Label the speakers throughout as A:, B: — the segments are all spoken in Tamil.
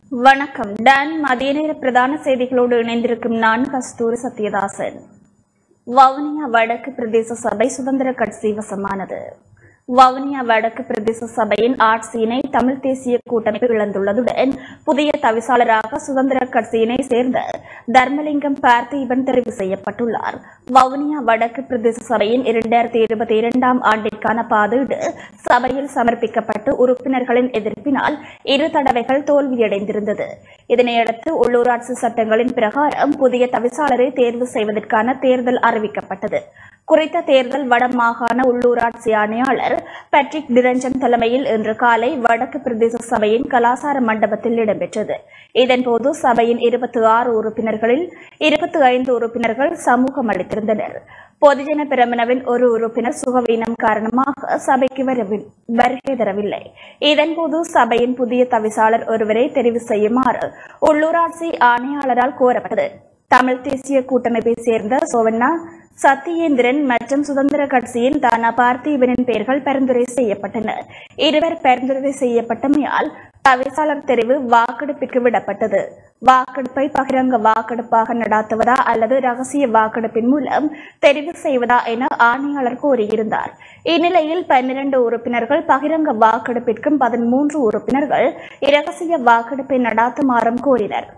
A: வணக்கம் டான் மதிய நேர பிரதான செய்திகளோடு இணைந்திருக்கும் நான் கஸ்தூரி சத்யதாசன் வவுனியா வடக்கு பிரதேச சபை சுதந்திர கட்சி வசமானது வவுனியா வடக்கு பிரதேச சபையின் ஆட்சியினை தமிழ் தேசிய கூட்டமைப்பு இழந்துள்ளதுடன் புதிய தவிசாளராக சுதந்திர கட்சியினை சேர்ந்த தர்மலிங்கம் பார்த்திபன் தெரிவு செய்யப்பட்டுள்ளார் வவுனியா வடக்கு பிரதேச சபையின் இரண்டாயிரத்தி இருபத்தி இரண்டாம் ஆண்டிற்கான பாதீடு சபையில் சமர்ப்பிக்கப்பட்டு உறுப்பினர்களின் எதிர்ப்பினால் இரு தடவைகள் தோல்வியடைந்திருந்தது இதனையடுத்து உள்ளூராட்சி சட்டங்களின் பிரகாரம் புதிய தவிசாளரை தேர்வு செய்வதற்கான தேர்தல் அறிவிக்கப்பட்டது குறித்த தேர்தல் வடமாகாண உள்ளூராட்சி ஆணையாளர் பேட்ரிக் டிரஞ்சன் தலைமையில் இன்று காலை வடக்கு பிரதேச சபையின் கலாசார மண்டபத்தில் இடம்பெற்றது இதன்போது சபையின் இருபத்தி ஆறு உறுப்பினர்களில் இருபத்தி ஐந்து உறுப்பினர்கள் சமூகம் அளித்திருந்தனர் பொதுஜன பிரமணவின் ஒரு உறுப்பினர் சுகவீனம் காரணமாக சபைக்கு வரவி- வருகை தரவில்லை இதன்போது சபையின் புதிய தவிசாளர் ஒருவரை தெரிவு செய்யுமாறு உள்ளூராட்சி ஆணையாளரால் கோரப்பட்டது தமிழ் தேசிய கூட்டமைப்பை சேர்ந்த சோவண்ணா சத்தியேந்திரன் மற்றும் சுதந்திர கட்சியின் தானா பார்த்திபனின் பெயர்கள் பரிந்துரை செய்யப்பட்டன இருவர் பரிந்துரை செய்யப்பட்டமையால் தவிசாளர் தெரிவு வாக்கெடுப்பிற்கு விடப்பட்டது வாக்கெடுப்பை பகிரங்க வாக்கெடுப்பாக நடாத்துவதா அல்லது ரகசிய வாக்கெடுப்பின் மூலம் தெரிவு செய்வதா என ஆணையாளர் கோரியிருந்தார் இந்நிலையில் பன்னிரண்டு உறுப்பினர்கள் பகிரங்க வாக்கெடுப்பிற்கும் பதிமூன்று உறுப்பினர்கள் இரகசிய வாக்கெடுப்பை நடாத்துமாறும் கோரினர்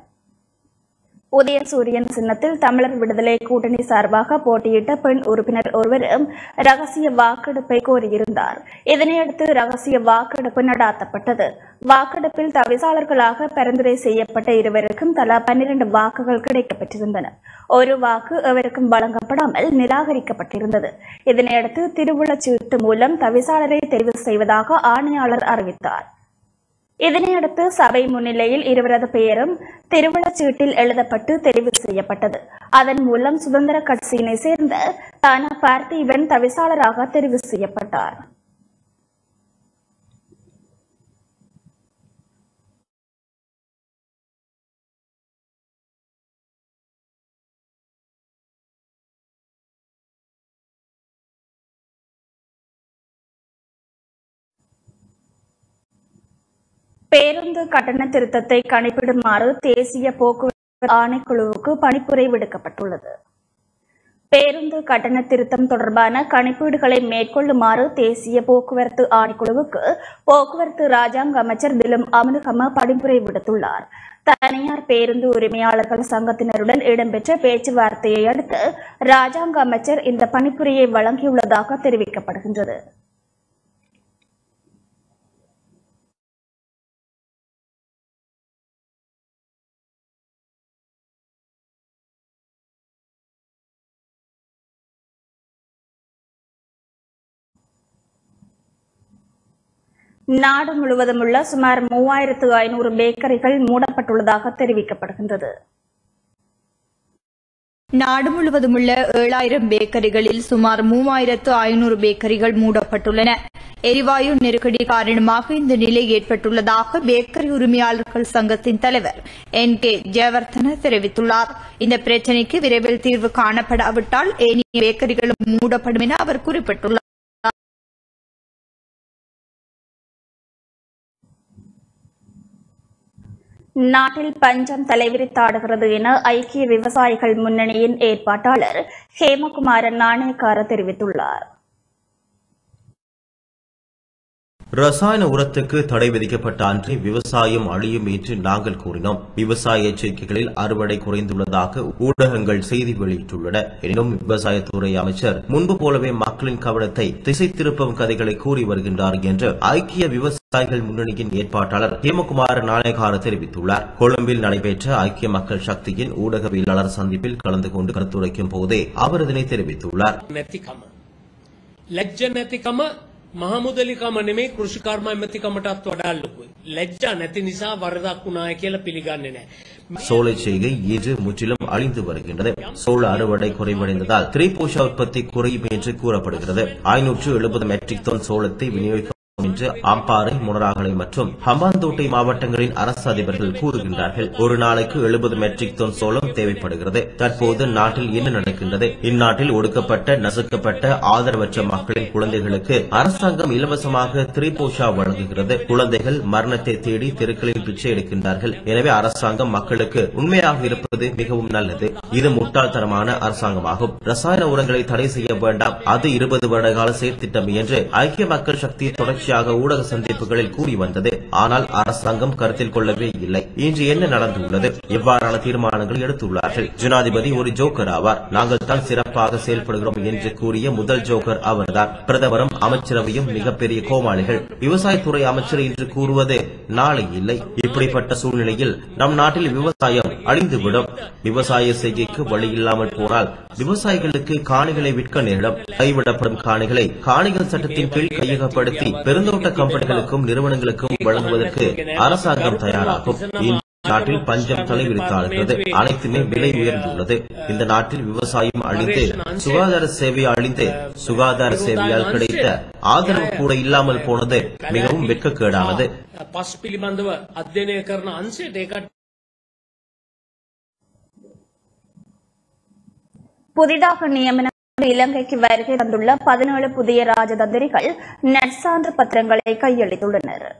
A: உதயசூரியன் சின்னத்தில் தமிழர் விடுதலை கூட்டணி சார்பாக போட்டியிட்ட பெண் உறுப்பினர் ஒருவரும் ரகசிய வாக்கெடுப்பை கோரியிருந்தார் இதனையடுத்து ரகசிய வாக்கெடுப்பு நடாத்தப்பட்டது வாக்கெடுப்பில் தவிசாளர்களாக பரிந்துரை செய்யப்பட்ட இருவருக்கும் தலா பன்னிரண்டு வாக்குகள் கிடைக்கப்பெற்றிருந்தன ஒரு வாக்கு அவருக்கும் வழங்கப்படாமல் நிராகரிக்கப்பட்டிருந்தது இதனையடுத்து திருவுளச்சீட்டு மூலம் தவிசாளரை தெரிவு செய்வதாக ஆணையாளர் அறிவித்தார் இதனையடுத்து சபை முன்னிலையில் இருவரது பெயரும் திருவிழச்சீட்டில் எழுதப்பட்டு தெரிவு செய்யப்பட்டது அதன் மூலம் சுதந்திர கட்சியினை சேர்ந்த தானா பார்த்திபன் தவிசாளராக தெரிவு செய்யப்பட்டார் பேருந்து கட்டண திருத்தத்தை கணிப்பிடுமாறு தேசிய போக்குவரத்து ஆணைக்குழுவுக்கு பணிப்புரை விடுக்கப்பட்டுள்ளது பேருந்து கட்டண திருத்தம் தொடர்பான கணிப்பீடுகளை மேற்கொள்ளுமாறு தேசிய போக்குவரத்து ஆணைக்குழுவுக்கு போக்குவரத்து ராஜாங்க அமைச்சர் திலும் அமனுகம பணிப்புரை விடுத்துள்ளார் தனியார் பேருந்து உரிமையாளர்கள் சங்கத்தினருடன் இடம்பெற்ற பேச்சுவார்த்தையை அடுத்து ராஜாங்க அமைச்சர் இந்த பணிப்புரையை வழங்கியுள்ளதாக தெரிவிக்கப்படுகின்றது நாடு முழுவதும் உள்ள சுமார் மூவாயிரத்து ஐநூறு பேக்கரிகள் மூடப்பட்டுள்ளதாக தெரிவிக்கப்படுகின்றது
B: நாடு முழுவதும் உள்ள ஏழாயிரம் பேக்கரிகளில் சுமார் மூவாயிரத்து ஐநூறு பேக்கரிகள் மூடப்பட்டுள்ளன எரிவாயு நெருக்கடி காரணமாக இந்த நிலை ஏற்பட்டுள்ளதாக பேக்கரி உரிமையாளர்கள் சங்கத்தின் தலைவர் என் கே ஜெயவர்தன தெரிவித்துள்ளார் இந்த பிரச்சினைக்கு விரைவில் தீர்வு காணப்படாவிட்டால் ஏனைய பேக்கரிகளும் மூடப்படும் என அவர் குறிப்பிட்டுள்ளார்
A: நாட்டில் பஞ்சம் தலைவிரித்தாடுகிறது என ஐக்கிய விவசாயிகள் முன்னணியின் ஏற்பாட்டாளர் ஹேமகுமாரன் நாணயக்கார தெரிவித்துள்ளார்
C: ரசாயன உரத்துக்கு தடை விதிக்கப்பட்ட அன்றே விவசாயம் அழியும் என்று நாங்கள் கூறினோம் விவசாய எச்சரிக்கைகளில் அறுவடை குறைந்துள்ளதாக ஊடகங்கள் செய்தி வெளியிட்டுள்ளன எனினும் விவசாயத்துறை அமைச்சர் முன்பு போலவே மக்களின் கவனத்தை திசை திருப்பும் கதைகளை கூறி வருகின்றார் என்று ஐக்கிய விவசாயிகள் முன்னணியின் ஏற்பாட்டாளர் ஹேமகுமார் நாணயக்கார தெரிவித்துள்ளார் கொழும்பில் நடைபெற்ற ஐக்கிய மக்கள் சக்தியின் ஊடகவியலாளர் சந்திப்பில் கலந்து கொண்டு கருத்துரைக்கும் போதே அவர் இதனை தெரிவித்துள்ளார்
D: නැතිකම. ලැජ්ජ නැතිකම මහමුදලිකම නෙමේ කෘෂිකර්ම ඇමතිකමටත් වඩා ලොකුයි. ලැජ්ජා නැති නිසා වරදක් වුණාය කියලා පිළිගන්නේ නැහැ.
C: சோலை செய்கை இன்று முற்றிலும் அழிந்து வருகின்றது சோள அறுவடை குறைவடைந்ததால் திரைப்பூஷ உற்பத்தி குறையும் என்று கூறப்படுகிறது ஐநூற்று எழுபது மெட்ரிக் டன் சோளத்தை விநியோகிக்க என்று அம்பாறை முனராகலை மற்றும் ஹம்பாந்தோட்டை மாவட்டங்களின் அரசு அதிபர்கள் கூறுகின்றார்கள் ஒரு நாளைக்கு எழுபது மெட்ரிக் டன் சோளம் தேவைப்படுகிறது தற்போது நாட்டில் என்ன நடக்கின்றது இந்நாட்டில் ஒடுக்கப்பட்ட நசுக்கப்பட்ட ஆதரவற்ற மக்களின் குழந்தைகளுக்கு அரசாங்கம் இலவசமாக திரிபோஷா வழங்குகிறது குழந்தைகள் மரணத்தை தேடி தெருக்களில் பிச்சை எடுக்கின்றார்கள் எனவே அரசாங்கம் மக்களுக்கு உண்மையாக இருப்பது மிகவும் நல்லது இது முட்டாள்தனமான அரசாங்கமாகும் ரசாயன உரங்களை தடை செய்ய வேண்டாம் அது இருபது வருட கால செயற்திட்டம் என்று ஐக்கிய மக்கள் சக்தி தொடர்ச்சியாக ஊடக சந்திப்புகளில் கூறி வந்தது ஆனால் அரசாங்கம் கருத்தில் கொள்ளவே இல்லை இன்று என்ன நடந்துள்ளது எவ்வாறான தீர்மானங்கள் எடுத்துள்ளார்கள் ஜனாதிபதி ஒரு ஜோக்கர் ஆவார் நாங்கள் தான் சிறப்பாக செயல்படுகிறோம் என்று கூறிய முதல் ஜோக்கர் அவர்தான் பிரதமரும் அமைச்சரவையும் மிகப்பெரிய கோமாளிகள் விவசாயத்துறை அமைச்சர் இன்று கூறுவது நாளை இல்லை இப்படிப்பட்ட சூழ்நிலையில் நம் நாட்டில் விவசாயம் அழிந்துவிடும் விவசாய செய்கைக்கு வழி இல்லாமல் போனால் விவசாயிகளுக்கு காணிகளை விற்க நேரிடும் கைவிடப்படும் காணிகளை காணிகள் சட்டத்தின் கீழ் கையகப்படுத்தி பெருந்தோட்ட கம்பெனிகளுக்கும் நிறுவனங்களுக்கும் வழங்குவதற்கு அரசாங்கம் தயாராகும் இந்த நாட்டில் பஞ்சம் தலைவிரித்தாடுகிறது அனைத்துமே விலை உயர்ந்துள்ளது இந்த நாட்டில் விவசாயம் அழிந்து சுகாதார சேவை அழிந்து சுகாதார சேவையால் கிடைத்த ஆதரவு கூட இல்லாமல் போனது மிகவும் வெட்கக்கேடானது
D: පස් පිළිබඳව අධ්‍යයනය කරන අන්සේට ඒකට
A: புதிதாக நியமனம் இலங்கைக்கு வருகை தந்துள்ள பதினேழு புதிய ராஜதந்திரிகள் நற்சான்று பத்திரங்களை கையளித்துள்ளனர்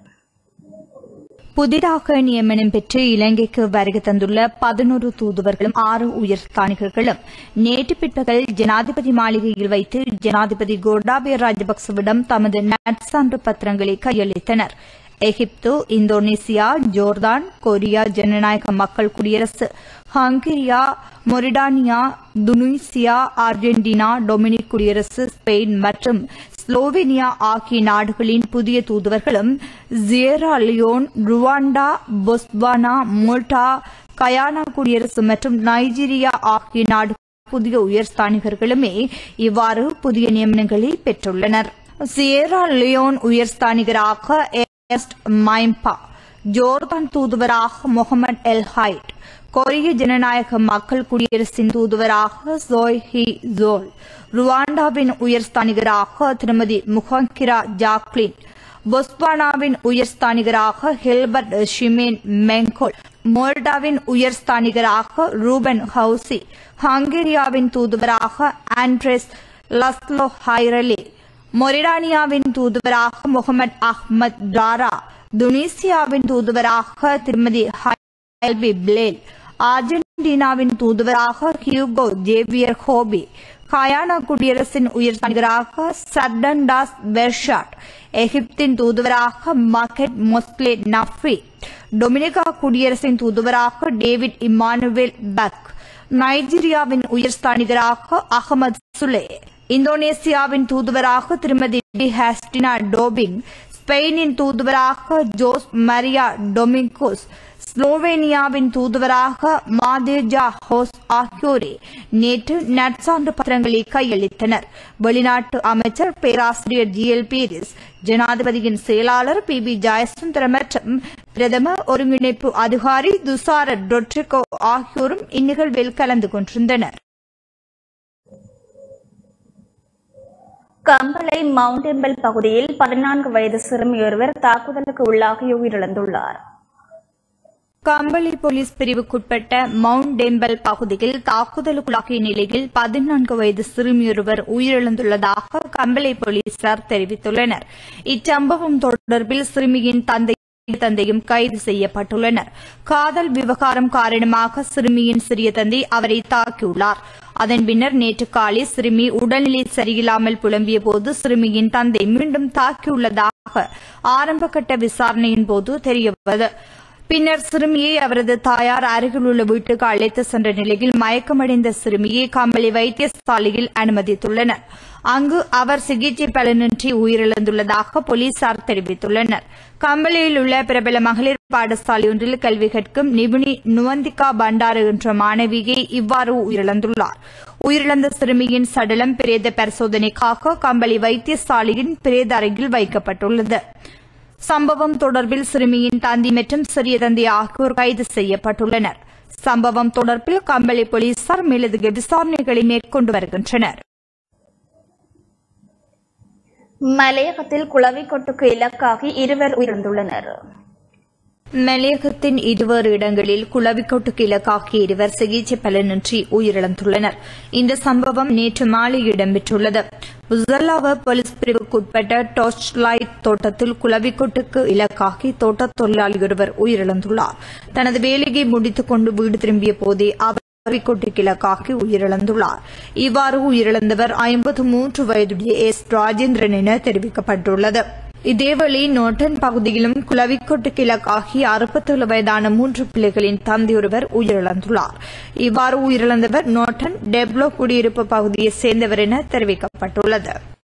B: புதிதாக நியமனம் பெற்று இலங்கைக்கு வருகை தந்துள்ள பதினோரு தூதுவர்களும் ஆறு உயர்ஸ்தானிகர்களும் நேற்று பிற்பகல் ஜனாதிபதி மாளிகையில் வைத்து ஜனாதிபதி கோட்டாபய ராஜபக்சவிடம் தமது நற்சான்று பத்திரங்களை கையளித்தனர் எகிப்து இந்தோனேசியா ஜோர்தான் கொரியா ஜனநாயக மக்கள் குடியரசு Hungary Mauritania Tunisia Argentina Dominican குடியரசு ஸ்பெயின் மற்றும் ஸ்லோவேனியா ஆகிய நாடுகளின் புதிய தூதுவர்களும் Sierra Leone Rwanda Botswana Malta Guyana குடியரசு மற்றும் நைஜீரியா ஆகிய நாடு புதிய உயர்ஸ்தானிகர்களுமே இவ்வாறு புதிய நியமனங்களை பெற்றுள்ளனர் சியரா லியோன் உயர்ஸ்தானிகராக எஸ்ட் மைம்பா ஜோர்தான் தூதுவராக முகமது எல் ஹைட் கொரிய ஜனநாயக மக்கள் குடியரசின் தூதுவராக ஜோய் ஹி ஜோல் ருவாண்டாவின் உயர்ஸ்தானிகராக திருமதி முகங்கிரா ஜாக்லின் பொஸ்வானாவின் உயர்ஸ்தானிகராக ஹெல்பர்ட் ஷிமேன் மெங்கோல் மோல்டாவின் உயர்ஸ்தானிகராக ரூபன் ஹவுசி ஹங்கேரியாவின் தூதுவராக ஆண்ட்ரேஸ் லஸ்லோ ஹைரலி மொரிடானியாவின் தூதுவராக முகமது அஹ்மத் டாரா துனிசியாவின் தூதுவராக திருமதி ஹைல்பி பிளேல் அர்ஜென்டினாவின் தூதுவராக ஹியூகோ ஜேவியர் ஹோபி கயானா குடியரசின் உயர்ஸ்தானிகராக சர்டன் டாஸ் பெர்ஷாட் எகிப்தின் தூதுவராக மகெட் மொஸ்லே நஃபி டொமினிகா குடியரசின் தூதுவராக டேவிட் இமானுவேல் பக் நைஜீரியாவின் உயர்ஸ்தானிகராக அகமது சுலே இந்தோனேசியாவின் தூதுவராக திருமதி ஹாஸ்டினா டோபிங் ஸ்பெயினின் தூதுவராக ஜோஸ் மரியா டொமிங்கோஸ் ஸ்லோவேனியாவின் தூதுவராக மாதேஜா ஹோஸ் ஆகியோரே நேற்று நற்சான்று பத்திரங்களை கையளித்தனர் வெளிநாட்டு அமைச்சர் பேராசிரியர் ஜி எல் பீரிஸ் ஜனாதிபதியின் செயலாளர் பி பி ஜெயசுந்தர மற்றும் பிரதம ஒருங்கிணைப்பு அதிகாரி துசார டொட்ரிகோ ஆகியோரும் இந்நிகழ்வில் கலந்து கொண்டிருந்தனர்
A: கம்பளை மவுண்டன்பெல் பகுதியில் பதினான்கு வயது சிறுமியொருவர் தாக்குதலுக்கு உள்ளாகி உயிரிழந்துள்ளார்
B: கம்பளி போலீஸ் பிரிவுக்குட்பட்ட மவுண்ட் டெம்பல் பகுதியில் தாக்குதலுக்குள்ளாகிய நிலையில் பதினான்கு வயது சிறுமியொருவர் உயிரிழந்துள்ளதாக கம்பளை போலீசார் தெரிவித்துள்ளனர் இச்சம்பவம் தொடர்பில் சிறுமியின் தந்தை தந்தையும் கைது செய்யப்பட்டுள்ளனர் காதல் விவகாரம் காரணமாக சிறுமியின் சிறிய தந்தை அவரை தாக்கியுள்ளார் அதன் பின்னர் நேற்று காலை சிறுமி உடல்நிலை சரியில்லாமல் புலம்பிய போது சிறுமியின் தந்தை மீண்டும் தாக்கியுள்ளதாக ஆரம்பகட்ட விசாரணையின் போது தெரியவந்தது பின்னர் சிறுமியை அவரது தாயார் அருகிலுள்ள வீட்டுக்கு அழைத்து சென்ற நிலையில் மயக்கமடைந்த சிறுமியை கம்பளி வைத்தியசாலையில் அனுமதித்துள்ளனர் அங்கு அவர் சிகிச்சை பலனின்றி உயிரிழந்துள்ளதாக போலீசார் தெரிவித்துள்ளனர் கம்பளியில் உள்ள பிரபல மகளிர் பாடசாலை ஒன்றில் கல்வி கற்கும் நிபுணி நுவந்திகா பண்டாரு என்ற மாணவியை இவ்வாறு உயிரிழந்துள்ளார் உயிரிழந்த சிறுமியின் சடலம் பிரேத பரிசோதனைக்காக கம்பளி வைத்தியசாலையின் பிரேத அறையில் வைக்கப்பட்டுள்ளது சம்பவம் தொடர்பில் சிறுமியின் தந்தி மற்றும் சிறிய தந்தி ஆகியோர் கைது செய்யப்பட்டுள்ளனர் சம்பவம் தொடர்பில் கம்பளி போலீசார் மேலதிக விசாரணைகளை மேற்கொண்டு வருகின்றனர்
A: மலையகத்தில் குளவி கொட்டுக்கு இலக்காகி இருவர் உயிரிழந்துள்ளனர்
B: மலையகத்தின் இருவேறு இடங்களில் குளவிக்கொட்டுக்கு இலக்காகிய இருவர் சிகிச்சை பலனின்றி உயிரிழந்துள்ளனர் இந்த சம்பவம் நேற்று மாலை இடம்பெற்றுள்ளது உசல்லாவ போலீஸ் பிரிவுக்குட்பட்ட டார்ச் லைட் தோட்டத்தில் குளவிக்கொட்டுக்கு இலக்காகி தோட்டத் தொழிலாளி ஒருவர் உயிரிழந்துள்ளார் தனது வேலையை முடித்துக் கொண்டு வீடு திரும்பிய போதே அவர் குளவிக்கொட்டுக்கு இலக்காகி உயிரிழந்துள்ளார் இவ்வாறு உயிரிழந்தவர் ஐம்பத்து மூன்று வயதுடைய எஸ் ராஜேந்திரன் என தெரிவிக்கப்பட்டுள்ளது இதேவேளை நோட்டன் பகுதியிலும் குளவிக்கொட்டு கிழக்காகி அறுபத்தேழு வயதான மூன்று பிள்ளைகளின் தந்தையொருவர் உயிரிழந்துள்ளார் இவ்வாறு உயிரிழந்தவர் நோட்டன் டெப்லோ குடியிருப்பு பகுதியைச் சேர்ந்தவர் என தெரிவிக்கப்பட்டுள்ளது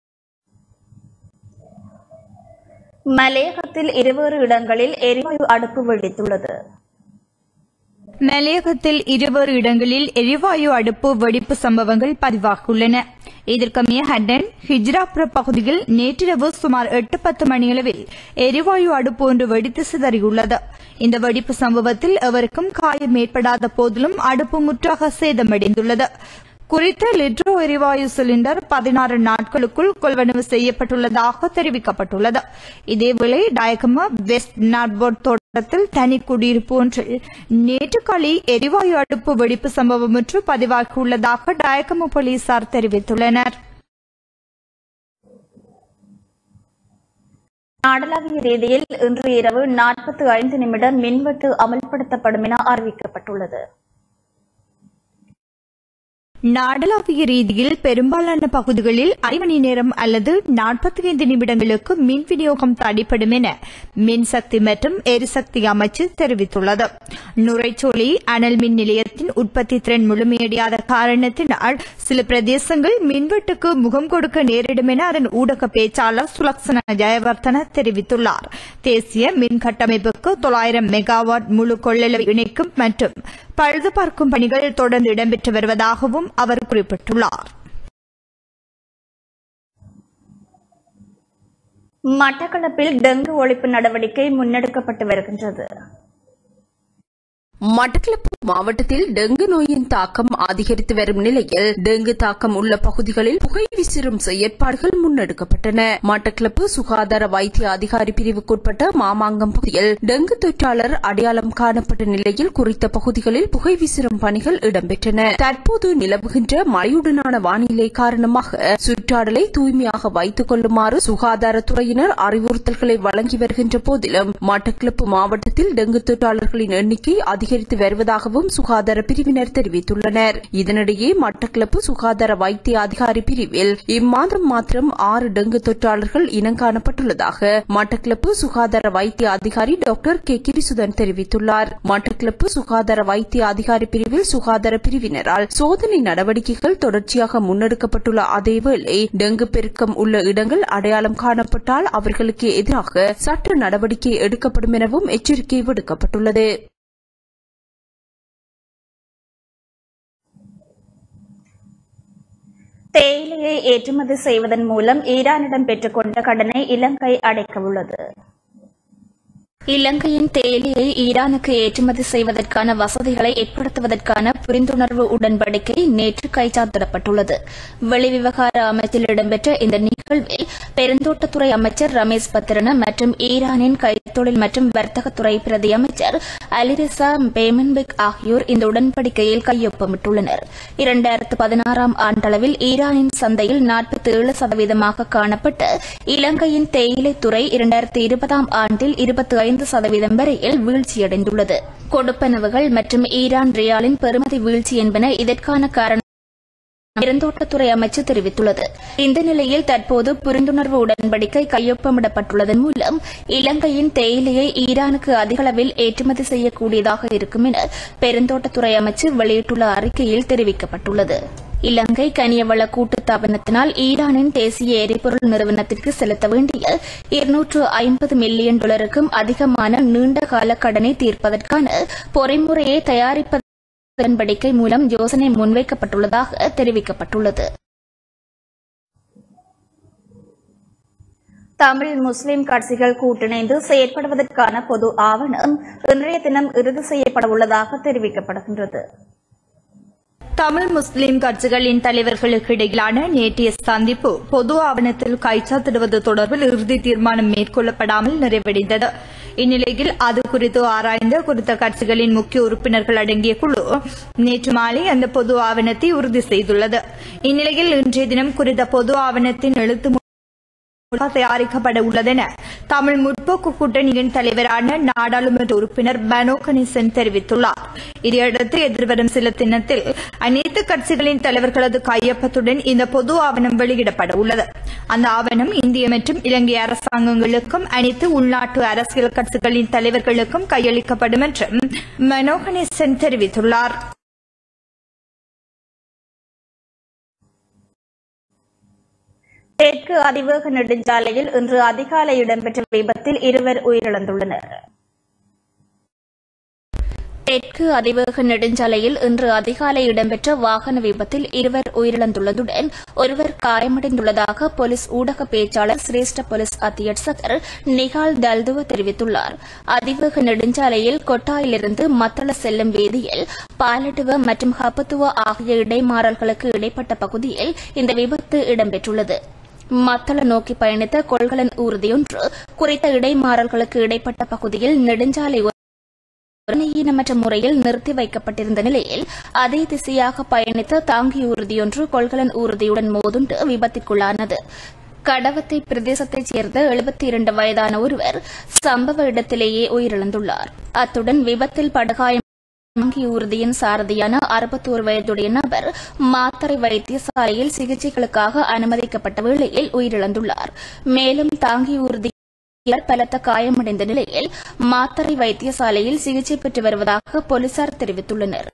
A: மலையகத்தில் இருவேறு இடங்களில் எரிவாயு அடுப்பு வெடித்துள்ளது
B: மலையகத்தில் இருவேறு இடங்களில் எரிவாயு அடுப்பு வெடிப்பு சம்பவங்கள் பதிவாகியுள்ளன இதற்கமைய ஹட்டன் ஹிஜ்ராபுர பகுதியில் நேற்றிரவு சுமார் எட்டு பத்து மணியளவில் எரிவாயு அடுப்பு ஒன்று வெடித்து சிதறியுள்ளது இந்த வெடிப்பு சம்பவத்தில் எவருக்கும் காயம் ஏற்படாத போதிலும் அடுப்பு முற்றாக சேதமடைந்துள்ளது குறித்த லிட்ரோ எரிவாயு சிலிண்டர் பதினாறு நாட்களுக்குள் கொள்வனவு செய்யப்பட்டுள்ளதாக தெரிவிக்கப்பட்டுள்ளது இதேவேளை டயகம வெஸ்ட் நாட்போர்ட் தோட்டத்தில் தனி குடியிருப்பு ஒன்றில் நேற்று காலை எரிவாயு அடுப்பு வெடிப்பு சம்பவம் ஒன்று பதிவாகியுள்ளதாக டயகம போலீசார் தெரிவித்துள்ளனர்
A: நாடளாவிய ரீதியில் இன்று இரவு நாற்பத்தி ஐந்து நிமிடம் மின்வெட்டு அமல்படுத்தப்படும் என அறிவிக்கப்பட்டுள்ளது
B: நாடளாவிய ரீதியில் பெரும்பாலான பகுதிகளில் அரை மணி நேரம் அல்லது நாற்பத்தி ஐந்து நிமிடங்களுக்கு மின் விநியோகம் தடைப்படும் என மின்சக்தி மற்றும் எரிசக்தி அமைச்சு தெரிவித்துள்ளது நுரைச்சோலை அனல் மின் நிலையத்தின் உற்பத்தி திறன் முழுமையடையாத காரணத்தினால் சில பிரதேசங்கள் மின்வெட்டுக்கு முகம் கொடுக்க நேரிடும் என அதன் ஊடக பேச்சாளர் சுலக்ஷன ஜெயவர்தன தெரிவித்துள்ளார் தேசிய மின் கட்டமைப்புக்கு தொள்ளாயிரம் மெகாவாட் முழு கொள்ளளவு இணைக்கும் மற்றும் பழுது பார்க்கும் பணிகள் தொடர்ந்து இடம்பெற்று வருவதாகவும் அவர் குறிப்பிட்டுள்ளார்
A: மட்டக்களப்பில் டெங்கு ஒழிப்பு நடவடிக்கை முன்னெடுக்கப்பட்டு வருகின்றது
E: மட்டக்களப்பு மாவட்டத்தில் டெங்கு நோயின் தாக்கம் அதிகரித்து வரும் நிலையில் டெங்கு தாக்கம் உள்ள பகுதிகளில் புகை விசிறும் செயற்பாடுகள் முன்னெடுக்கப்பட்டன மட்டக்களப்பு சுகாதார வைத்திய அதிகாரி பிரிவுக்குட்பட்ட மாமாங்கம் பகுதியில் டெங்கு தொற்றாளர் அடையாளம் காணப்பட்ட நிலையில் குறித்த பகுதிகளில் புகை விசிறும் பணிகள் இடம்பெற்றன தற்போது நிலவுகின்ற மழையுடனான வானிலை காரணமாக சுற்றாடலை தூய்மையாக வைத்துக் கொள்ளுமாறு சுகாதாரத்துறையினர் அறிவுறுத்தல்களை வழங்கி வருகின்ற போதிலும் மட்டக்களப்பு மாவட்டத்தில் டெங்கு தொற்றாளர்களின் எண்ணிக்கை அதிகரித்து வருவதாகவும் சுகாதார பிரிவினர் தெரிவித்துள்ளனர் இதனிடையே மட்டக்களப்பு சுகாதார வைத்திய அதிகாரி பிரிவில் இம்மாதம் மாத்திரம் ஆறு டெங்கு தொற்றாளர்கள் இனங்காணப்பட்டுள்ளதாக மட்டக்களப்பு சுகாதார வைத்திய அதிகாரி டாக்டர் கே கிரிசுதன் தெரிவித்துள்ளார் மட்டக்களப்பு சுகாதார வைத்திய அதிகாரி பிரிவில் சுகாதார பிரிவினரால் சோதனை நடவடிக்கைகள் தொடர்ச்சியாக முன்னெடுக்கப்பட்டுள்ள அதேவேளை டெங்கு பெருக்கம் உள்ள இடங்கள் அடையாளம் காணப்பட்டால் அவர்களுக்கு எதிராக சட்ட நடவடிக்கை எடுக்கப்படும் எனவும் எச்சரிக்கை விடுக்கப்பட்டுள்ளது
A: தேயிலையை ஏற்றுமதி செய்வதன் மூலம் ஈரானிடம் பெற்றுக்கொண்ட கடனை இலங்கை அடைக்க உள்ளது இலங்கையின் தேயிலையை ஈரானுக்கு ஏற்றுமதி செய்வதற்கான வசதிகளை ஏற்படுத்துவதற்கான புரிந்துணர்வு உடன்படிக்கை நேற்று கைச்சாத்திடப்பட்டுள்ளது வெளிவிவகார அமைச்சில் இடம்பெற்ற இந்த நிகழ்வில் பெருந்தோட்டத்துறை அமைச்சர் ரமேஷ் பத்திரன மற்றும் ஈரானின் கைத்தொழில் மற்றும் வர்த்தகத்துறை பிரதி அமைச்சர் அலிரிசா பேமன்பிக் ஆகியோர் இந்த உடன்படிக்கையில் கையொப்பமிட்டுள்ளனர் இரண்டாயிரத்து பதினாறாம் ஆண்டளவில் ஈரானின் சந்தையில் நாற்பத்தி ஏழு சதவீதமாக காணப்பட்ட இலங்கையின் தேயிலை துறை இரண்டாயிரத்து இருபதாம் ஆண்டில் இருபத்தி ஐந்து சதவீதம் வரையில் வீழ்ச்சியடைந்துள்ளது கொடுப்பனவுகள் மற்றும் ஈரான் ரியாலின் பெறுமதி வீழ்ச்சி என்பன இதற்கான காரணம் பெருந்தோட்டத்துறை அமைச்சு தெரிவித்துள்ளது இந்த நிலையில் தற்போது புரிந்துணர்வு உடன்படிக்கை கையொப்பமிடப்பட்டுள்ளதன் மூலம் இலங்கையின் தேயிலையை ஈரானுக்கு அதிக அளவில் ஏற்றுமதி செய்யக்கூடியதாக இருக்கும் என பெருந்தோட்டத்துறை அமைச்சு வெளியிட்டுள்ள அறிக்கையில் தெரிவிக்கப்பட்டுள்ளது இலங்கை கனியவள கூட்டுத்தாபனத்தினால் ஈரானின் தேசிய எரிபொருள் நிறுவனத்திற்கு செலுத்த வேண்டிய இருநூற்று ஐம்பது மில்லியன் டாலருக்கும் அதிகமான நீண்ட கால கடனை தீர்ப்பதற்கான பொறிமுறையை தயாரிப்பது உடன்படிக்கை மூலம் யோசனை முன்வைக்கப்பட்டுள்ளதாக தெரிவிக்கப்பட்டுள்ளது தமிழ் முஸ்லிம் கட்சிகள் கூட்டிணைந்து செயற்படுவதற்கான பொது ஆவணம் இன்றைய தினம் இறுதி செய்யப்பட உள்ளதாக தெரிவிக்கப்படுகின்றது
B: தமிழ் முஸ்லிம் கட்சிகளின் தலைவர்களுக்கு இடையிலான நேற்றைய சந்திப்பு பொது ஆவணத்தில் கைச்சாத்திடுவது தொடர்பில் இறுதி தீர்மானம் மேற்கொள்ளப்படாமல் நிறைவடைந்தது இந்நிலையில் அது குறித்து ஆராய்ந்த குறித்த கட்சிகளின் முக்கிய உறுப்பினர்கள் அடங்கிய குழு நேற்று மாலை அந்த பொது ஆவணத்தை உறுதி செய்துள்ளது இந்நிலையில் இன்றைய தினம் குறித்த பொது ஆவணத்தின் எழுத்து தயாரிக்கப்பட உள்ளதென தமிழ் முற்போக்கு கூட்டணியின் தலைவரான நாடாளுமன்ற உறுப்பினர் பனோ கணேசன் தெரிவித்துள்ளார் இதையடுத்து எதிர்வரும் சில தினத்தில் அனைத்து கட்சிகளின் தலைவர்களது கையொப்பத்துடன் இந்த பொது ஆவணம் வெளியிடப்பட உள்ளது அந்த ஆவணம் இந்திய மற்றும் இலங்கை அரசாங்கங்களுக்கும் அனைத்து உள்நாட்டு அரசியல் கட்சிகளின் தலைவர்களுக்கும் கையளிக்கப்படும் என்றும் மனோ கணேசன் தெரிவித்துள்ளார்
A: தெற்கு அதிவேக நெடுஞ்சாலையில் இன்று அதிகாலை இடம்பெற்ற விபத்தில் இருவர் உயிரிழந்துள்ளனர் தெற்கு அதிவேக நெடுஞ்சாலையில் இன்று அதிகாலை இடம்பெற்ற வாகன விபத்தில் இருவர் உயிரிழந்துள்ளதுடன் ஒருவர் காயமடைந்துள்ளதாக போலீஸ் ஊடக பேச்சாளர் சிரேஷ்ட போலீஸ் அத்தியட்சகர் நிகால் தல்துவ தெரிவித்துள்ளார் அதிவேக நெடுஞ்சாலையில் கொட்டாயிலிருந்து மத்தள செல்லும் வீதியில் பாலட்டுவ மற்றும் ஹப்பத்துவ ஆகிய இடைமாறல்களுக்கு இடைப்பட்ட பகுதியில் இந்த விபத்து இடம்பெற்றுள்ளது மத்தள நோக்கி பயணித்த கொள்கலன் ஊர்தியொன்று குறித்த இடைமாறல்களுக்கு இடைப்பட்ட பகுதியில் நெடுஞ்சாலை ஈனமற்ற முறையில் நிறுத்தி வைக்கப்பட்டிருந்த நிலையில் அதே திசையாக பயணித்த தாங்கி ஊர்தியொன்று கொள்கலன் ஊர்தியுடன் மோதுண்டு விபத்திற்குள்ளானது கடவத்தை பிரதேசத்தைச் சேர்ந்த எழுபத்தி இரண்டு வயதான ஒருவர் சம்பவ இடத்திலேயே உயிரிழந்துள்ளார் அத்துடன் விபத்தில் படுகாயம் தாங்கி ஊர்தியின் சாரதியான அறுபத்தோரு வயதுடைய நபர் மாத்தறை வைத்தியசாலையில் சிகிச்சைகளுக்காக அனுமதிக்கப்பட்ட வேளையில் உயிரிழந்துள்ளார் மேலும் தாங்கி ஊர்தி பலத்த காயமடைந்த நிலையில் மாத்தறை வைத்தியசாலையில் சிகிச்சை பெற்று வருவதாக போலீசார் தெரிவித்துள்ளனர்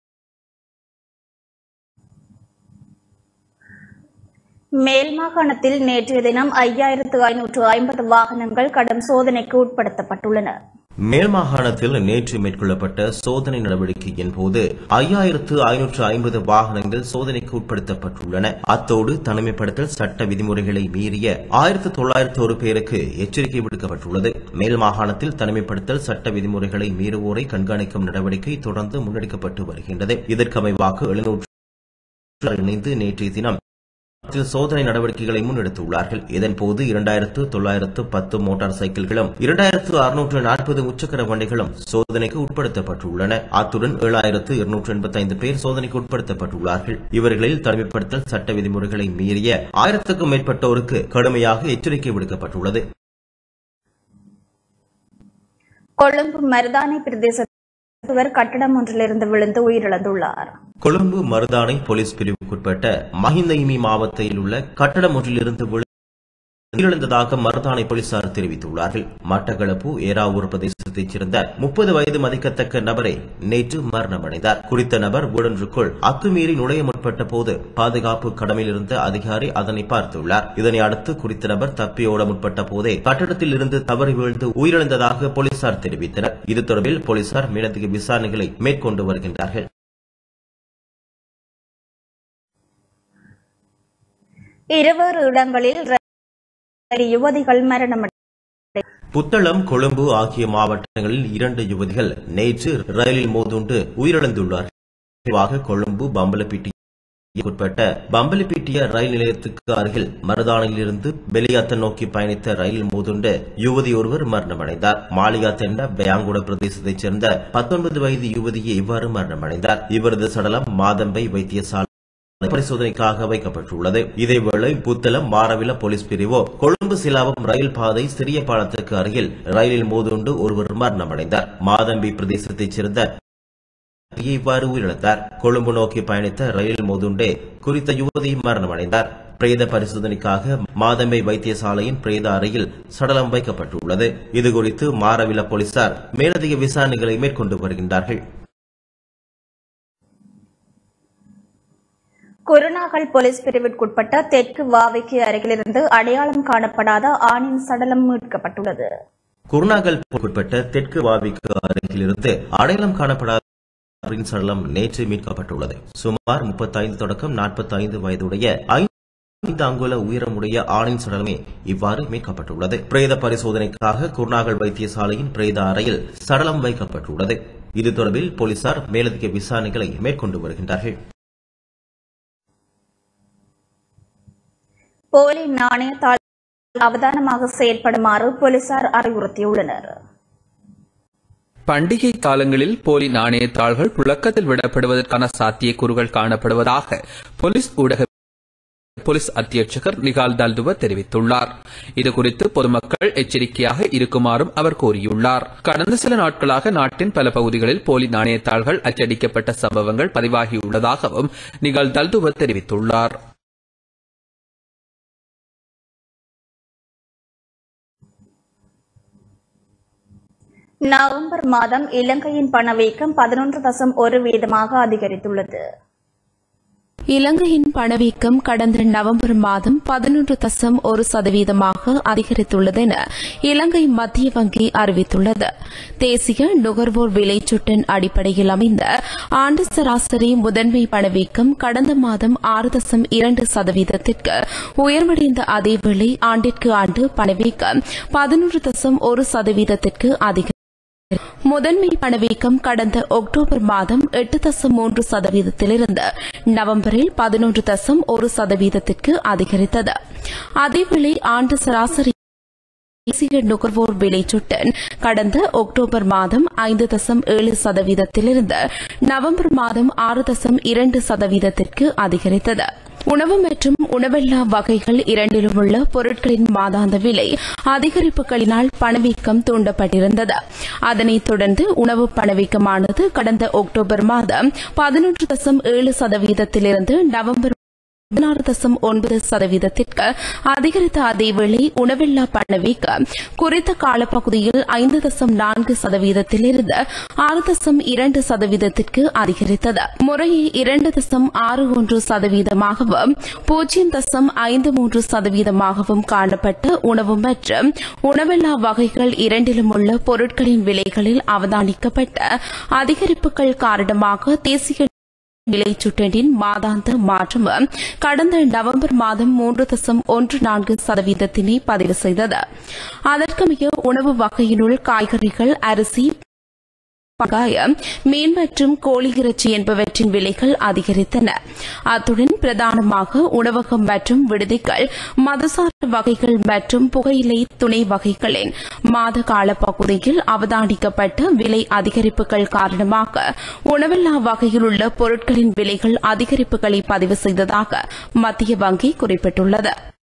A: மேல் மாகாணத்தில் நேற்றைய தினம் ஐயாயிரத்து ஐநூற்று ஐம்பது வாகனங்கள் கடும் சோதனைக்கு உட்படுத்தப்பட்டுள்ளன
C: மேல் மாகாணத்தில் நேற்று மேற்கொள்ளப்பட்ட சோதனை நடவடிக்கையின் போது ஐயாயிரத்து ஐநூற்று ஐம்பது வாகனங்கள் சோதனைக்கு உட்படுத்தப்பட்டுள்ளன அத்தோடு தனிமைப்படுத்தல் சட்ட விதிமுறைகளை மீறிய ஆயிரத்து தொள்ளாயிரத்து ஒரு பேருக்கு எச்சரிக்கை விடுக்கப்பட்டுள்ளது மேல் மாகாணத்தில் தனிமைப்படுத்தல் சட்ட விதிமுறைகளை மீறுவோரை கண்காணிக்கும் நடவடிக்கை தொடர்ந்து முன்னெடுக்கப்பட்டு வருகின்றது இதற்கமைவாக எழுநூற்று இணைந்து நேற்றைய தினம் சோதனை நடவடிக்கைகளை முன்னெடுத்துள்ளார்கள் இதன்போது இரண்டாயிரத்து தொள்ளாயிரத்து பத்து மோட்டார் சைக்கிள்களும் இரண்டாயிரத்து அறுநூற்று நாற்பது முச்சக்கர வண்டிகளும் சோதனைக்கு உட்படுத்தப்பட்டுள்ளன அத்துடன் ஏழாயிரத்து இருநூற்று எண்பத்தைந்து பேர் சோதனைக்கு உட்படுத்தப்பட்டுள்ளார்கள் இவர்களில் தனிமைப்படுத்தல் சட்ட விதிமுறைகளை மீறிய ஆயிரத்துக்கும் மேற்பட்டோருக்கு கடுமையாக எச்சரிக்கை விடுக்கப்பட்டுள்ளது
A: கொழும்பு மருதானை பிரதேச கட்டடம் ஒன்றிலிருந்து விழுந்து உயிரிழந்துள்ளார்
C: கொழும்பு மருதானை போலீஸ் பிரிவுக்குட்பட்ட மஹிந்தயிமி மாவட்டத்தில் உள்ள கட்டடம் ஒன்றிலிருந்து உயிரிழந்ததாக மருதானை போலீசார் தெரிவித்துள்ளார்கள் மட்டக்களப்பு ஏராவூர் பிரதேசத்தைச் சேர்ந்த முப்பது வயது மதிக்கத்தக்க நபரை நேற்று மரணமடைந்தார் குறித்த நபர் வீடொன்றுக்குள் அத்துமீறி நுழைய முற்பட்ட போது பாதுகாப்பு கடமையில் இருந்த அதிகாரி அதனை பார்த்துள்ளார் இதனை அடுத்து குறித்த நபர் தப்பியோட முற்பட்ட போதே கட்டடத்தில் இருந்து தவறி வீழ்ந்து உயிரிழந்ததாக போலீசார் தெரிவித்தனர் இது தொடர்பில் போலீசார் மேலதிக விசாரணைகளை மேற்கொண்டு வருகின்றார்கள்
A: இருவேறு இடங்களில் யுவதிகள் மரணம்
C: புத்தளம் கொழும்பு ஆகிய மாவட்டங்களில் இரண்டு யுவதிகள் நேற்று ரயிலில் மோதுண்டு உயிரிழந்துள்ளார்கள் கொழும்பு பம்பலப்பிட்டி உட்பட்ட பம்பலிப்பிட்டிய ரயில் நிலையத்துக்கு அருகில் மருதானையிலிருந்து பெலியாத்தன் நோக்கி பயணித்த ரயில் மோதுண்டு யுவதி ஒருவர் மரணமடைந்தார் மாலியாத்தென்ன பயாங்குட பிரதேசத்தைச் சேர்ந்த பத்தொன்பது வயது யுவதியே இவ்வாறு மரணமடைந்தார் இவரது சடலம் மாதம்பை வைத்தியசாலை பரிசோதனைக்காக வைக்கப்பட்டுள்ளது இதேவேளை புத்தளம் மாரவில போலீஸ் பிரிவோ கொழும்பு சிலாவம் ரயில் பாதை சிறிய பாலத்துக்கு அருகில் ரயிலில் மோதுண்டு ஒருவர் மரணமடைந்தார் மாதம்பி பிரதேசத்தைச் சேர்ந்த இவ்வாறு உயிரிழந்தார் கொழும்பு நோக்கி பயணித்த ரயில் மோதுண்டே குறித்த யுவதி மரணமடைந்தார் பிரேத பரிசோதனைக்காக மாதம்பை வைத்தியசாலையின் பிரேத அறையில் சடலம் வைக்கப்பட்டுள்ளது இதுகுறித்து மாரவில போலீசார் மேலதிக விசாரணைகளை மேற்கொண்டு வருகின்றார்கள்
A: குருநாகல் போலீஸ் பிரிவிற்குட்பட்ட தெற்கு வாவைக்கு அருகிலிருந்து அடையாளம் காணப்படாத ஆணின் சடலம் மீட்கப்பட்டுள்ளது
C: குருநாகல் உட்பட்ட தெற்கு வாவிக்கு அருகிலிருந்து அடையாளம் காணப்படாத சடலம் நேற்று மீட்கப்பட்டுள்ளது சுமார் முப்பத்தைந்து தொடக்கம் நாற்பத்தைந்து வயதுடைய ஐந்து அங்குல உயரமுடைய ஆணின் சடலமே இவ்வாறு மீட்கப்பட்டுள்ளது பிரேத பரிசோதனைக்காக குருநாகல் வைத்தியசாலையின் பிரேத அறையில் சடலம் வைக்கப்பட்டுள்ளது இது தொடர்பில் போலீசார் மேலதிக விசாரணைகளை மேற்கொண்டு வருகின்றார்கள்
A: போலி நாணயத்தாள் அவதானமாக செயல்படுமாறு போலீசார் அறிவுறுத்தியுள்ளனர்
F: பண்டிகை காலங்களில் போலி நாணயத்தாள்கள் புழக்கத்தில் விடப்படுவதற்கான சாத்தியக்கூறுகள் காணப்படுவதாக போலீஸ் ஊடக போலீஸ் அத்தியட்சகர் நிகால் தல்துவ தெரிவித்துள்ளார் இதுகுறித்து பொதுமக்கள் எச்சரிக்கையாக இருக்குமாறும் அவர் கூறியுள்ளார் கடந்த சில நாட்களாக நாட்டின் பல பகுதிகளில் போலி நாணயத்தாள்கள் அச்சடிக்கப்பட்ட சம்பவங்கள் பதிவாகியுள்ளதாகவும் நிகால் தல்துவ தெரிவித்துள்ளார்
A: நவம்பர் மாதம் இலங்கையின் பணவீக்கம் பதினொன்று தசம் ஒரு வீதமாக அதிகரித்துள்ளது
E: இலங்கையின் பணவீக்கம் கடந்த நவம்பர் மாதம் பதினொன்று தசம் ஒரு சதவீதமாக அதிகரித்துள்ளது என இலங்கை மத்திய வங்கி அறிவித்துள்ளது தேசிய நுகர்வோர் விலைச்சுட்டின் அடிப்படையில் அமைந்த ஆண்டு சராசரி முதன்மை பணவீக்கம் கடந்த மாதம் ஆறு தசம் இரண்டு சதவீதத்திற்கு உயர்வடைந்த அதேவேளை ஆண்டிற்கு ஆண்டு பணவீக்கம் பதினொன்று தசம் ஒரு சதவீதத்திற்கு அதிக முதன்மை பணவீக்கம் கடந்த அக்டோபர் மாதம் எட்டு தசம் மூன்று சதவீதத்திலிருந்து நவம்பரில் பதினொன்று தசம் ஒரு சதவீதத்திற்கு அதிகரித்தது அதேவேளை ஆண்டு சராசரி தேசிய நுகர்வோர் விலைச்சுட்டன் கடந்த அக்டோபர் மாதம் ஐந்து தசம் ஏழு சதவீதத்திலிருந்து நவம்பர் மாதம் ஆறு தசம் இரண்டு சதவீதத்திற்கு அதிகரித்தது உணவு மற்றும் உணவல்லா வகைகள் இரண்டிலும் உள்ள பொருட்களின் மாதாந்த விலை அதிகரிப்புகளினால் பணவீக்கம் தூண்டப்பட்டிருந்தது அதனைத் தொடர்ந்து உணவு பணவீக்கமானது கடந்த அக்டோபர் மாதம் பதினொன்று தசம் ஏழு சதவீதத்திலிருந்து நவம்பர் பதினாறு தசம் ஒன்பது சதவீதத்திற்கு அதிகரித்த அதேவேளை உணவில்லா பணவீக்கம் குறித்த காலப்பகுதியில் ஐந்து தசம் நான்கு சதவீதத்திலிருந்து ஆறு தசம் இரண்டு சதவீதத்திற்கு அதிகரித்தது முறையே இரண்டு தசம் ஆறு ஒன்று சதவீதமாகவும் பூஜ்ஜியம் தசம் ஐந்து மூன்று சதவீதமாகவும் காணப்பட்ட உணவு மற்றும் உணவில்லா வகைகள் இரண்டிலும் உள்ள பொருட்களின் விலைகளில் அவதானிக்கப்பட்ட அதிகரிப்புகள் காரணமாக தேசிய விலைச்சுட்டனின் மாதாந்த மாற்றமும் கடந்த நவம்பர் மாதம் மூன்று தசம் ஒன்று நான்கு சதவீதத்தினை பதிவு செய்தது அதற்கமைய உணவு வகையினுள் காய்கறிகள் அரிசி வெங்காயம் மீன் மற்றும் கோழி இறைச்சி என்பவற்றின் விலைகள் அதிகரித்தன அத்துடன் பிரதானமாக உணவகம் மற்றும் விடுதிகள் மதுசார வகைகள் மற்றும் புகையிலை துணை வகைகளின் மாத கால பகுதியில் அவதானிக்கப்பட்ட விலை அதிகரிப்புகள் காரணமாக உணவில்லா வகையில் உள்ள பொருட்களின் விலைகள் அதிகரிப்புகளை பதிவு செய்ததாக மத்திய வங்கி குறிப்பிட்டுள்ளது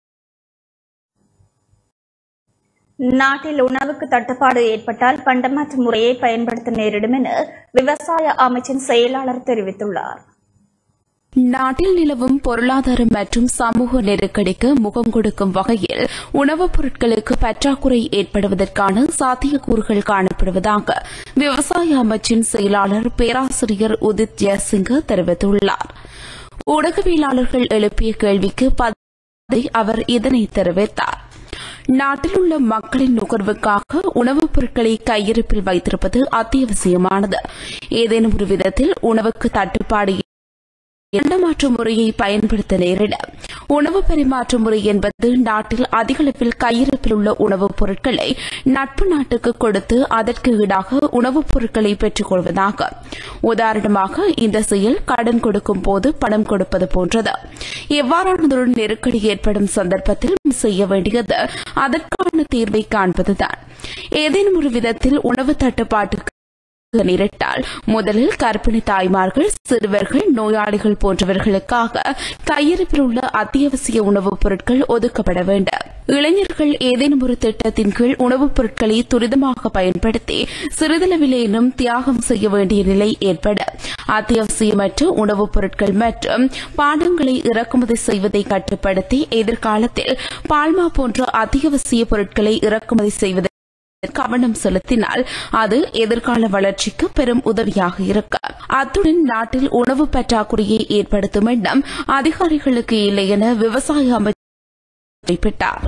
A: நாட்டில் உணவுக்கு தட்டுப்பாடு ஏற்பட்டால் பண்டமாற்று முறையை பயன்படுத்த நேரிடும் என விவசாய அமைச்சின் செயலாளர் தெரிவித்துள்ளார்
E: நாட்டில் நிலவும் பொருளாதார மற்றும் சமூக நெருக்கடிக்கு முகம் கொடுக்கும் வகையில் உணவுப் பொருட்களுக்கு பற்றாக்குறை ஏற்படுவதற்கான சாத்தியக்கூறுகள் காணப்படுவதாக விவசாய அமைச்சின் செயலாளர் பேராசிரியர் உதித் ஜெயசிங்க தெரிவித்துள்ளார் ஊடகவியலாளர்கள் எழுப்பிய கேள்விக்கு பதில் அவர் இதனை தெரிவித்தார் நாட்டில் உள்ள மக்களின் நுகர்வுக்காக உணவுப் பொருட்களை கையிருப்பில் வைத்திருப்பது அத்தியாவசியமானது ஏதேனும் ஒரு விதத்தில் உணவுக்கு தட்டுப்பாடு இரண்டமாற்று முறையை பயன்படுத்த நேரிடும் உணவு பரிமாற்ற முறை என்பது நாட்டில் அதிகளவில் கையிருப்பில் உள்ள உணவுப் பொருட்களை நட்பு நாட்டுக்கு கொடுத்து அதற்கு ஈடாக உணவுப் பொருட்களை பெற்றுக் கொள்வதாகும் உதாரணமாக இந்த செயல் கடன் கொடுக்கும் போது பணம் கொடுப்பது போன்றது எவ்வாறானதொரு நெருக்கடி ஏற்படும் சந்தர்ப்பத்தில் செய்ய வேண்டியது அதற்கான தீர்வை காண்பதுதான் ஏதேனும் ஒரு விதத்தில் உணவு தட்டுப்பாட்டுக்கு நேரிட்டால் முதலில் கர்ப்பிணி தாய்மார்கள் சிறுவர்கள் நோயாளிகள் போன்றவர்களுக்காக கையிருப்பில் உள்ள அத்தியாவசிய உணவுப் பொருட்கள் ஒதுக்கப்பட வேண்டும் இளைஞர்கள் ஏதேனும் ஒரு திட்டத்தின் கீழ் உணவுப் பொருட்களை துரிதமாக பயன்படுத்தி சிறிதளவிலேனும் தியாகம் செய்ய வேண்டிய நிலை ஏற்பட அத்தியாவசியமற்ற உணவுப் பொருட்கள் மற்றும் பானங்களை இறக்குமதி செய்வதை கட்டுப்படுத்தி எதிர்காலத்தில் பால்மா போன்ற அத்தியாவசிய பொருட்களை இறக்குமதி செய்வதை கவனம் செலுத்தினால் அது எதிர்கால வளர்ச்சிக்கு பெரும் உதவியாக இருக்கும் அத்துடன் நாட்டில் உணவு பற்றாக்குறையை ஏற்படுத்தும் எண்ணம் அதிகாரிகளுக்கு இல்லை என விவசாய அமைச்சர் குறிப்பிட்டார்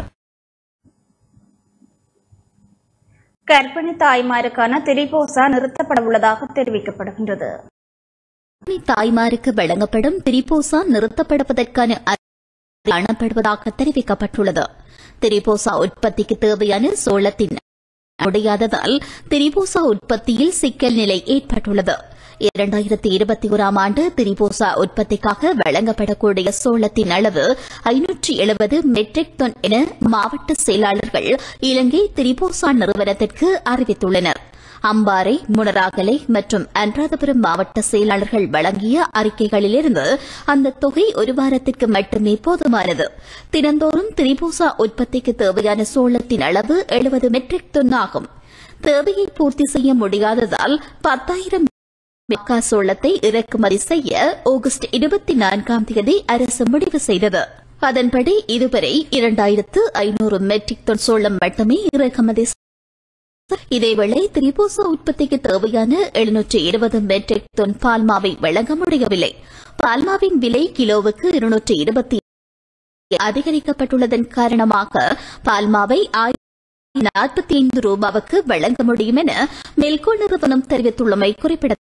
A: கர்ப்பிணி தாய்மாருக்கான திரிபோசா நிறுத்தப்பட உள்ளதாக தெரிவிக்கப்படுகின்றது
G: கர்ப்பிணி தாய்மாருக்கு வழங்கப்படும் திரிபோசா நிறுத்தப்படுவதற்கான அறிவிப்பு காணப்படுவதாக தெரிவிக்கப்பட்டுள்ளது திரிபோசா உற்பத்திக்கு தேவையான சோளத்தின் முடியாததால் திரிபோசா உற்பத்தியில் சிக்கல் நிலை ஏற்பட்டுள்ளது இரண்டாயிரத்தி இருபத்தி ஓராம் ஆண்டு திரிபோசா உற்பத்திக்காக வழங்கப்படக்கூடிய சோளத்தின் அளவு ஐநூற்றி எழுபது மெட்ரிக் டன் என மாவட்ட செயலாளர்கள் இலங்கை திரிபோசா நிறுவனத்திற்கு அறிவித்துள்ளனர் அம்பாறை முனராகலை மற்றும் அனுராதபுரம் மாவட்ட செயலாளர்கள் வழங்கிய அறிக்கைகளிலிருந்து அந்த தொகை ஒரு வாரத்திற்கு மட்டுமே போதுமானது தினந்தோறும் திரிபூசா உற்பத்திக்கு தேவையான சோளத்தின் அளவு எழுபது மெட்ரிக் டன் ஆகும் தேவையை பூர்த்தி செய்ய முடியாததால் பத்தாயிரம் மெக்கா சோளத்தை இறக்குமதி செய்ய ஆகஸ்ட் இருபத்தி நான்காம் தேதி அரசு முடிவு செய்தது அதன்படி இதுவரை இரண்டாயிரத்து ஐநூறு மெட்ரிக் டன் சோளம் மட்டுமே இறக்குமதி இதேவேளை திரிபூசா உற்பத்திக்கு தேவையான எழுநூற்றி இருபது மெட்ரிக் டன் பால்மாவை வழங்க முடியவில்லை பால்மாவின் விலை கிலோவுக்கு இருநூற்றி இருபத்தி அதிகரிக்கப்பட்டுள்ளதன் காரணமாக பால்மாவை நாற்பத்தி ஐந்து ரூபாவுக்கு வழங்க முடியும் என மெல்கோ நிறுவனம் தெரிவித்துள்ளமை குறிப்பிடத்தக்கது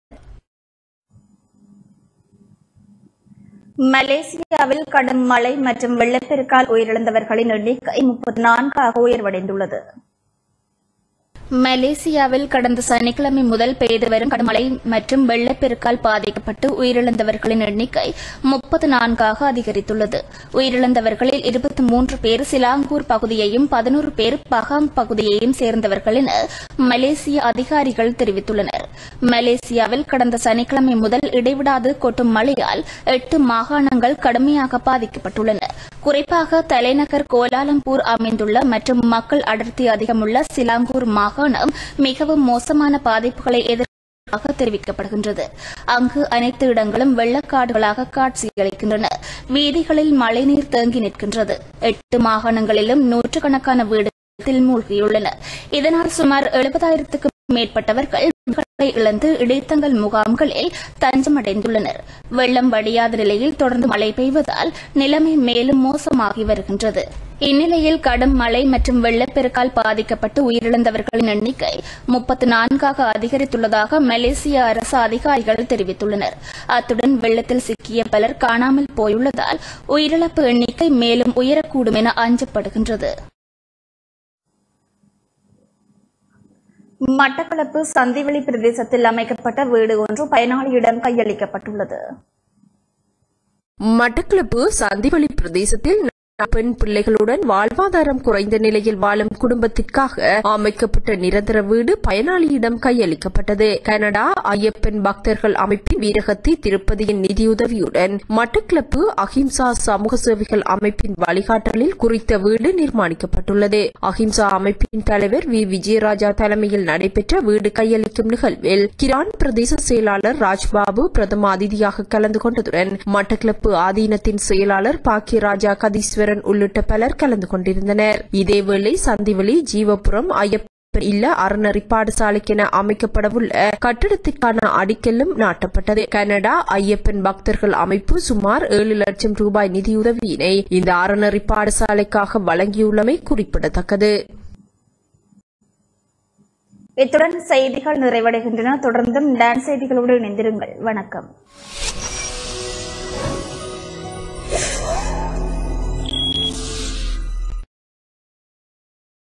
A: மலேசியாவில் கடும் மழை மற்றும் வெள்ளப்பெருக்கால் உயிரிழந்தவர்களின் எண்ணிக்கை முப்பத்தி நான்காக உயர்வடைந்துள்ளது மலேசியாவில் கடந்த சனிக்கிழமை முதல் பெய்து வரும் கடுமழை மற்றும் வெள்ளப்பெருக்கால் பாதிக்கப்பட்டு உயிரிழந்தவர்களின் எண்ணிக்கை முப்பத்து நான்காக அதிகரித்துள்ளது உயிரிழந்தவர்களில் இருபத்தி மூன்று பேர் சிலாங்கூர் பகுதியையும் பதினோரு பேர் பகாங் பகுதியையும் சேர்ந்தவர்கள் என மலேசிய அதிகாரிகள் தெரிவித்துள்ளனர் மலேசியாவில் கடந்த சனிக்கிழமை முதல் இடைவிடாது கொட்டும் மழையால் எட்டு மாகாணங்கள் கடுமையாக பாதிக்கப்பட்டுள்ளன குறிப்பாக தலைநகர் கோலாலம்பூர் அமைந்துள்ள மற்றும் மக்கள் அடர்த்தி அதிகமுள்ள சிலாங்கூர் மாகாணம் மிகவும் மோசமான பாதிப்புகளை எதிர்ப்பதாக தெரிவிக்கப்படுகின்றது அங்கு அனைத்து இடங்களும் வெள்ளக்காடுகளாக காட்சியளிக்கின்றன வீதிகளில் மழைநீர் தேங்கி நிற்கின்றது எட்டு மாகாணங்களிலும் நூற்றுக்கணக்கான வீடுகளில் மூழ்கியுள்ளன இதனால் சுமார் எழுபதாயிரத்துக்கும் மேற்பட்டவர்கள் வீடுகளை இழந்து இடைத்தங்கள் முகாம்களில் தஞ்சமடைந்துள்ளனர் வெள்ளம் வடியாத நிலையில் தொடர்ந்து மழை பெய்வதால் நிலைமை மேலும் மோசமாகி வருகின்றது இந்நிலையில் கடும் மழை மற்றும் வெள்ளப்பெருக்கால் பாதிக்கப்பட்டு உயிரிழந்தவர்களின் எண்ணிக்கை முப்பத்து நான்காக அதிகரித்துள்ளதாக மலேசிய அரசு அதிகாரிகள் தெரிவித்துள்ளனர் அத்துடன் வெள்ளத்தில் சிக்கிய பலர் காணாமல் போயுள்ளதால் உயிரிழப்பு எண்ணிக்கை மேலும் உயரக்கூடும் என அஞ்சப்படுகின்றது மட்டக்களப்பு சந்திவெளி பிரதேசத்தில் அமைக்கப்பட்ட வீடு ஒன்று பயனாளியிடம் கையளிக்கப்பட்டுள்ளது
E: மட்டக்களப்பு சந்திவெளி பிரதேசத்தில் பெண் பிள்ளைகளுடன் வாழ்வாதாரம் குறைந்த நிலையில் வாழும் குடும்பத்திற்காக அமைக்கப்பட்ட நிரந்தர வீடு பயனாளியிடம் கையளிக்கப்பட்டது கனடா ஐயப்பன் பக்தர்கள் அமைப்பின் வீரகத்தி திருப்பதியின் நிதியுதவியுடன் மட்டக்களப்பு அஹிம்சா சமூக சேவைகள் அமைப்பின் வழிகாட்டலில் குறித்த வீடு நிர்மாணிக்கப்பட்டுள்ளது அஹிம்சா அமைப்பின் தலைவர் வி விஜயராஜா தலைமையில் நடைபெற்ற வீடு கையளிக்கும் நிகழ்வில் கிரான் பிரதேச செயலாளர் ராஜ்பாபு பிரதம அதிதியாக கலந்து கொண்டதுடன் மட்டக்களப்பு ஆதீனத்தின் செயலாளர் பாக்கியராஜா கதீஸ்வரன் உள்ளிட்ட பலர் கலந்து கொண்டிருந்தனர் இதேவேளை சந்திவெளி ஜீவபுரம் ஐயப்ப இல்ல அறநெறி பாடசாலைக்கென அமைக்கப்படவுள்ள கட்டிடத்திற்கான அடிக்கல்லும் நாட்டப்பட்டது கனடா ஐயப்பன் பக்தர்கள் அமைப்பு சுமார் ஏழு லட்சம் ரூபாய் நிதியுதவியினை இந்த அறநெறி பாடசாலைக்காக வழங்கியுள்ளமை குறிப்பிடத்தக்கது
A: இத்துடன் செய்திகள் நிறைவடைகின்றன தொடர்ந்தும் டான்ஸ் செய்திகளோடு இணைந்திருங்கள் வணக்கம்